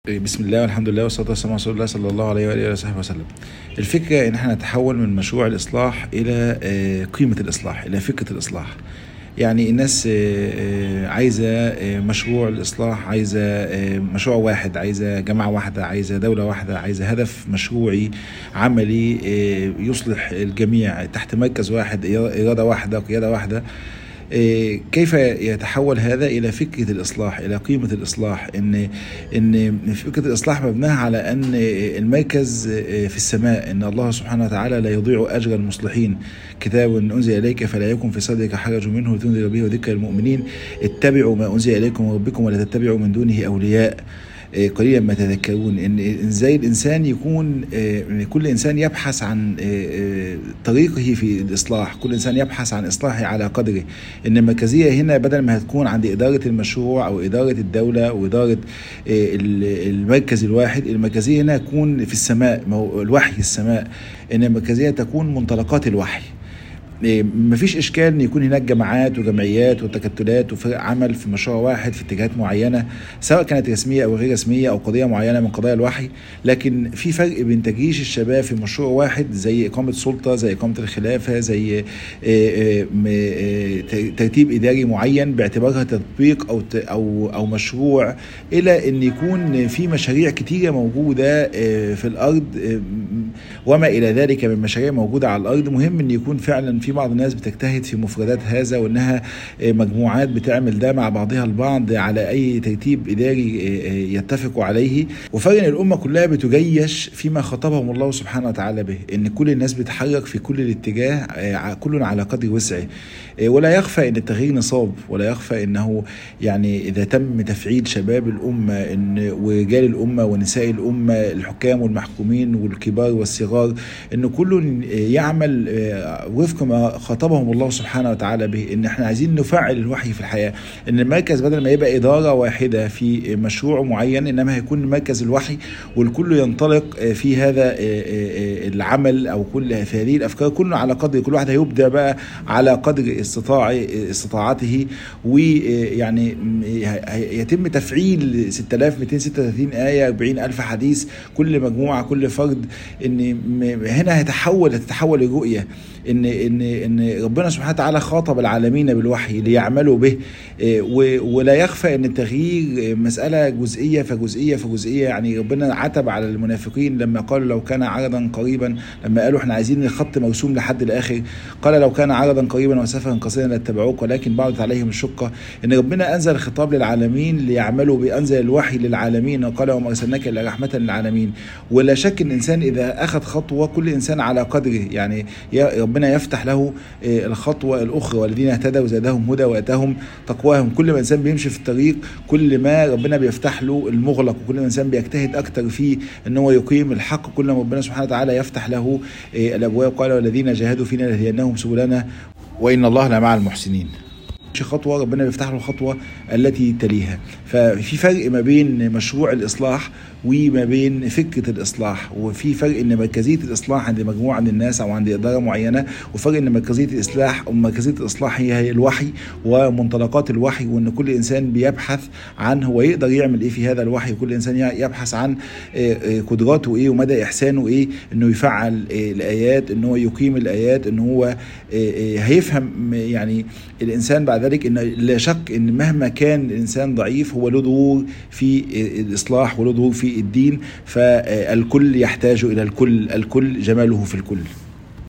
بسم الله والحمد لله والصلاة والسلام على رسول الله صلى الله عليه وآله وصحبه وسلم. الفكرة إن احنا نتحول من مشروع الإصلاح إلى آه، قيمة الإصلاح، إلى فكرة الإصلاح. يعني الناس آه، آه، عايزة آه، مشروع الإصلاح، عايزة آه، مشروع واحد، عايزة جماعة واحدة، عايزة دولة واحدة، عايزة هدف مشروعي عملي آه، يصلح الجميع تحت مركز واحد، إرادة واحدة، قيادة واحدة. إيه، كيف يتحول هذا الى فكره الاصلاح الى قيمه الاصلاح ان ان فكره الاصلاح مبناها على ان المركز في السماء ان الله سبحانه وتعالى لا يضيع اجر المصلحين كتاب انزل اليك فلا يكن في صدرك حرج منه لتنذر به وذكر المؤمنين اتبعوا ما انزل اليكم من ربكم ولا تتبعوا من دونه اولياء آه، قليلا ما تذكرون ان ازاي الانسان يكون آه، كل انسان يبحث عن آه، آه، طريقه في الاصلاح كل انسان يبحث عن اصلاحه على قدره ان المركزيه هنا بدل ما هتكون عند اداره المشروع او اداره الدوله او اداره آه، ال- المركز الواحد المركزيه هنا تكون في السماء ما هو الوحي السماء ان المركزيه تكون منطلقات الوحي إيه، مفيش اشكال ان يكون هناك جماعات وجمعيات وتكتلات وفرق عمل في مشروع واحد في اتجاهات معينه سواء كانت رسميه او غير رسميه او قضيه معينه من قضايا الوحي لكن في فرق بين تجيش الشباب في مشروع واحد زي اقامه سلطه زي اقامه الخلافه زي إيه، إيه، م- إيه، ت- ترتيب اداري معين باعتبارها تطبيق او ت- او او مشروع الى ان يكون في مشاريع كتيره موجوده إيه، في الارض إيه، م- وما الى ذلك من مشاريع موجوده على الارض مهم ان يكون فعلا في بعض الناس بتجتهد في مفردات هذا وانها آه، مجموعات بتعمل ده مع بعضها البعض على اي ترتيب اداري آه، آه، يتفقوا عليه وفرق ان الامه كلها بتجيش فيما خاطبهم الله سبحانه وتعالى به ان كل الناس بتتحرك في كل الاتجاه آه، ع- كل على قدر وسعه آه، ولا يخفى ان التغيير نصاب ولا يخفى انه يعني اذا تم تفعيل شباب الامه ان ورجال الامه ونساء الامه الحكام والمحكومين والكبار والصغار ان كل يعمل آه، وفق ما خاطبهم الله سبحانه وتعالى به ان احنا عايزين نفعل الوحي في الحياه ان المركز بدل ما يبقى اداره واحده في مشروع معين انما هيكون مركز الوحي والكل ينطلق آه، في هذا آه، آه، آه، العمل او كل في هذه الافكار كله على قدر كل واحد هيبدع بقى على قدر استطاع استطاعته ويعني يتم تفعيل 6236 آية 40 ألف حديث كل مجموعة كل فرد إن م- هنا هيتحول هتتحول الرؤية إن إن إن ربنا سبحانه وتعالى خاطب العالمين بالوحي ليعملوا به إيه، و- ولا يخفى إن التغيير مسألة جزئية فجزئية فجزئية يعني ربنا عتب على المنافقين لما قالوا لو كان عرضا قريبا لما قالوا احنا عايزين الخط مرسوم لحد الآخر قال لو كان عرضا قريبا وسفرا قصيرا لاتبعوك ولكن بعدت عليهم الشقة ان ربنا انزل الخطاب للعالمين ليعملوا بانزل الوحي للعالمين وقال وما ارسلناك الا رحمه للعالمين ولا شك ان الانسان اذا اخذ خطوه كل انسان على قدره يعني يا ربنا يفتح له آه، الخطوه الاخرى والذين اهتدوا زادهم هدى واتاهم تقواهم كل ما انسان بيمشي في الطريق كل ما ربنا بيفتح له المغلق وكل ما انسان بيجتهد اكتر في ان هو يقيم الحق كل ما ربنا سبحانه وتعالى يفتح له آه، الابواب قال والذين جاهدوا فينا لهديناهم سبلنا وان الله لمع المحسنين يمشي خطوه ربنا بيفتح له الخطوه التي تليها ففي فرق ما بين مشروع الاصلاح وما بين فكره الاصلاح وفي فرق ان مركزيه الاصلاح عند مجموعه من الناس او عند اداره معينه وفرق ان مركزيه الاصلاح او مركزيه الاصلاح هي هي الوحي ومنطلقات الوحي وان كل انسان بيبحث عن هو يقدر يعمل ايه في هذا الوحي كل انسان يبحث عن آه، آه، قدراته ايه ومدى احسانه ايه انه يفعل آه، الايات ان هو يقيم الايات ان هو آه، آه، هيفهم يعني الانسان بعد ذلك ان لا شك ان مهما كان الانسان ضعيف هو له دور في الاصلاح وله دور في الدين فالكل يحتاج الى الكل الكل جماله في الكل